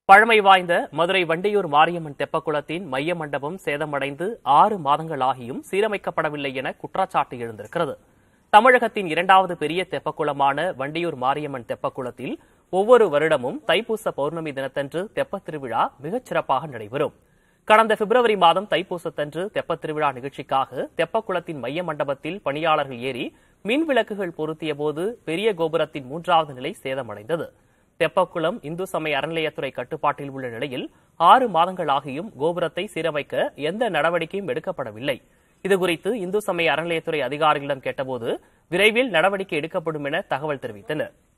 பழமை வாய்ந்த மதுரை வண்டியூர் மாரியம்மன் தெப்பக்குளத்தின் மைய மண்டபம் சேதமடைந்து ஆறு மாதங்களாகியும் சீரமைக்கப்படவில்லை என குற்றச்சாட்டு எழுந்திருக்கிறது தமிழகத்தின் இரண்டாவது பெரிய தெப்பக்குளமான வண்டியூர் மாரியம்மன் தெப்பக்குளத்தில் ஒவ்வொரு வருடமும் தைப்பூச பௌர்ணமி தினத்தன்று தெப்பத் திருவிழா மிகச் சிறப்பாக நடைபெறும் கடந்த பிப்ரவரி மாதம் தைப்பூசத்தன்று தெப்பத் திருவிழா நிகழ்ச்சிக்காக தெப்பக்குளத்தின் மைய மண்டபத்தில் பணியாளர்கள் ஏறி மின் விளக்குகள் பொருத்திய போது பெரிய கோபுரத்தின் மூன்றாவது நிலை சேதமடைந்தது தெப்பக்குளம் இந்து சமய அறநிலையத்துறை கட்டுப்பாட்டில் உள்ள நிலையில் ஆறு மாதங்களாகியும் கோபுரத்தை சீரமைக்க எந்த நடவடிக்கையும் எடுக்கப்படவில்லை இதுகுறித்து இந்து சமய அறநிலையத்துறை அதிகாரிகளிடம் கேட்டபோது விரைவில் நடவடிக்கை எடுக்கப்படும் என தகவல் தெரிவித்தனர்